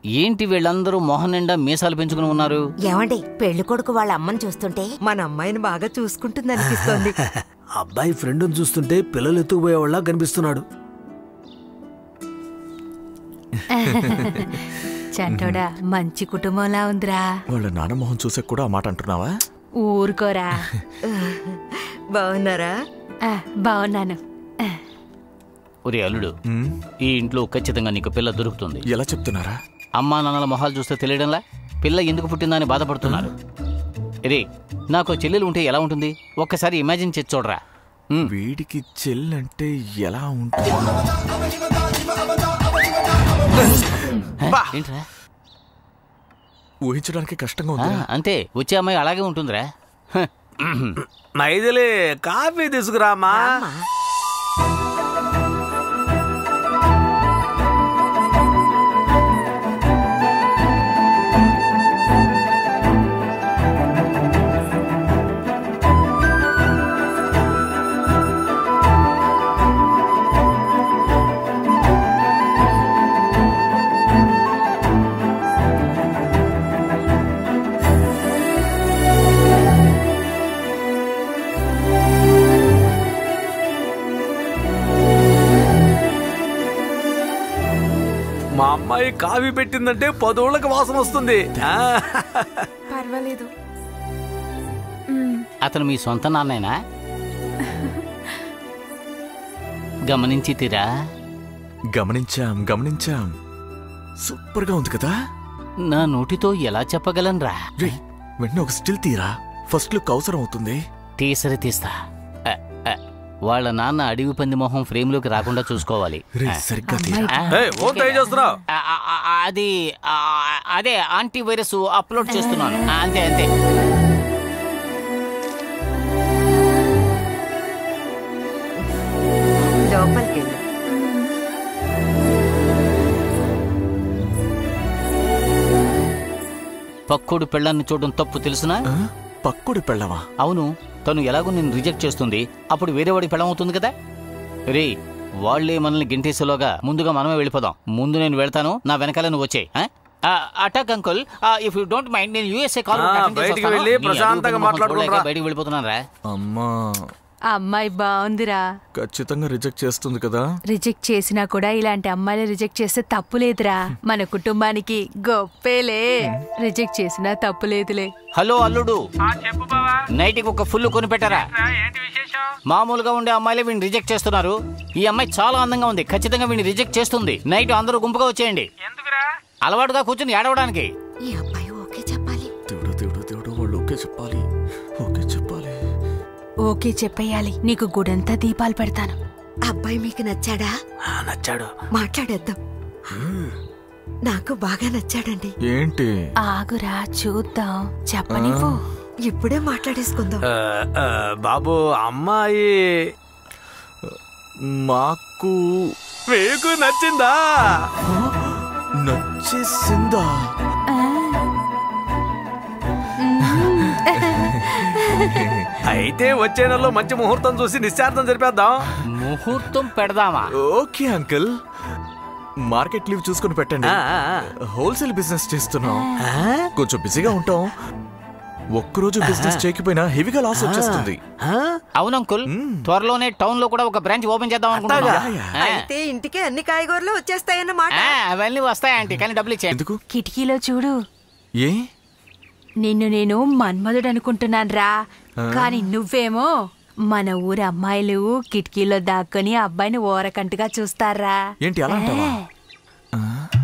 ఏంటి వీళ్ళందరూ మొహం నిండా మీసాలు పెంచుకుని ఉన్నారు ఏమండి పెళ్లి కొడుకు వాళ్ళ అమ్మని చూస్తుంటే మన అమ్మాయిని బాగా చూసుకుంటుంది అనిపిస్తోంది అబ్బాయి ఫ్రెండ్ని చూస్తుంటే పిల్లలు ఎత్తుకుపోయేవాళ్ళ కనిపిస్తున్నాడు చంటోడా మంచి కుటుంబంలా ఉందిరా వాళ్ళ నాన్న మొహం చూసాక కూడా ఆ మాట అంటున్నావా ఊరుకోరా బాగున్నారా ఆ, బాగున్నాను ఆ, ఒరే అల్లుడు ఉమ్, ఈ ఇంట్లో ఖచ్చితంగా నీకు పిల్ల దొరుకుతుంది ఎలా చెప్తున్నారా అమ్మా నాన్నల మొహాలు చూస్తే తెలియడంలా పిల్ల ఎందుకు పుట్టిందని బాధపడుతున్నారు ఇది నాకు చెల్లెలు ఉంటే ఎలా ఉంటుంది ఒక్కసారి ఇమాజిన్ చేసి చూడరా ఉమ్. వీడికి చెల్లంటే ఎలా ఉంటుంది హ? ఏంట్రా ఊహించడానికి కష్టంగా ఆ, ఉంది అంతే వచ్చే అమ్మాయి అలాగే ఉంటుందిరా హ. నైదలే కాఫీ తీసుకురామా మా అమ్మాయి కాఫీ పెట్టిందంటే పదోళ్ళకి వాసన వస్తుంది ఆ. పర్వాలేదు అతను మీ సొంత నాన్నేనా గమనించి తీరా గమనించాం గమనించాం సూపర్ గా ఉంది కదా నా నోటితో ఎలా చెప్పగలనురా రే వెంటనే ఒక స్టిల్ తీరా ఫస్ట్ లుక్ అవసరం అవుతుంది తీసరి తీస్తా అ, అ. వాళ్ళ నాన్న అడవి పంది మొహం ఫ్రేమ్లోకి రాకుండా చూసుకోవాలి రే సరిగ్గా తీరా ఆ, ఏయ్, ఓ ట్రై చేస్తున్నావు ఆ, ఆ, ఆ, అది ఆ, అదే ఆంటీ వైరస్ అప్లోడ్ చేస్తున్నాను ఆ, అంతే అంతే లోపలికి వెళ్ళు పక్కోడు పెళ్ళాన్ని చూడడం తప్పు తెలుసునా ఆ? పక్కుడు పెళ్ళవా అవును తను ఎలాగో నేను రిజెక్ట్ చేస్తుంది అప్పుడు వేరేవాడి పెళ్ళం అవుతుంది కదా రే వాళ్ళే మనల్ని గింటేసేలోగా ముందుగా మనమే వెళ్ళిపోదాం ముందు నేను వెళ్తాను నా వెనకాల నువ్వు వచ్చే attack uncle if you don't mind నేను యూఎస్ఏ కాల్ ఆ, బయటికి వెళ్ళి ప్రశాంతంగా మాట్లాడుకుంటురా. బయటికి వెళ్ళిపోతున్నాను రా అమ్మా అమ్మాయి బాగుందిరా ఖచ్చితంగా రిజెక్ట్ చేస్తుంది కదా రిజెక్ట్ చేసినా కూడా ఇలాంటి అమ్మాయిలు రిజెక్ట్ చేస్తే తప్పులేదురా మన కుటుంబానికి గొప్పేలే రిజెక్ట్ చేసినా తప్పులేదులే హలో అల్లుడు నైట్కి ఒక ఫుల్ కొని పెట్టారా మామూలుగా ఉండే అమ్మాయిలే వీడిని రిజెక్ట్ చేస్తున్నారు ఈ అమ్మాయి చాలా అందంగా ఉంది ఖచ్చితంగా వీడిని రిజెక్ట్ చేస్తుంది నైట్ అందరూ గుంపుగా వచ్చేయండి అలవాటుగా కూర్చుని ఏడవడానికి ఈ అబ్బాయి ఓకే చెప్పాలి దేవుడు దేవుడు దేవుడు వాళ్ళు ఓకే చెప్పాలి ఓకే చెప్పాలి ఓకే చెప్పేయాలి నీకు గుడంతా దీపాలు పెడతాను అబ్బాయి మీకు నచ్చాడా ఆ, నచ్చాడు మాట్లాడేద్దాం నాకు బాగా నచ్చాడండి ఏంటి ఆగురా చూద్దాం చెప్పనివ్వు ఇప్పుడే మాట్లాడేసుకుందాం ఆ, ఆ, బాబు అమ్మాయి మాకు మీకు నచ్చిందా నచ్చేసిందా అయితే వచ్చే నెలలో మంచి ముహూర్తం చూసి నిశ్చార్థం జరిపేద్దాం ముహూర్తం పెడదామా ఓకే అంకుల్ మార్కెట్ లీవ్ చూసుకుని పెట్టండి ఆ, ఆ, హోల్సేల్ బిజినెస్ చేస్తున్నాం ఆ. కొంచెం బిజీగా ఉంటాం ఒక్కరోజు బిజినెస్ చేయకపోయినా హెవీగా లాస్ వచ్చేస్తుంది ఆ? అవును అంకుల్ త్వరలోనే టౌన్ లో కూడా ఒక బ్రాంచ్ ఓపెన్ చేద్దాం అనుకుంటున్నాం అట్టాగా? ఆ, అయితే ఇంటికి అన్ని కాయగూరలు వచ్చేస్తాయన్నమాట ఆ, అవన్నీ వస్తాయి ఆంటీ కానీ డబ్బులు ఇచ్చేయండి ఎందుకు కిటికీలో చూడు ఏ నిన్ను నేను మన్మధుడు అనుకుంటున్నాను రా కానీ నువ్వేమో మన ఊరి అమ్మాయిలు కిటికీలో దాక్కుని అబ్బాయిని ఓరకంటగా చూస్తారా ఏంటి అలా అంటావా? ఏ. ఆ?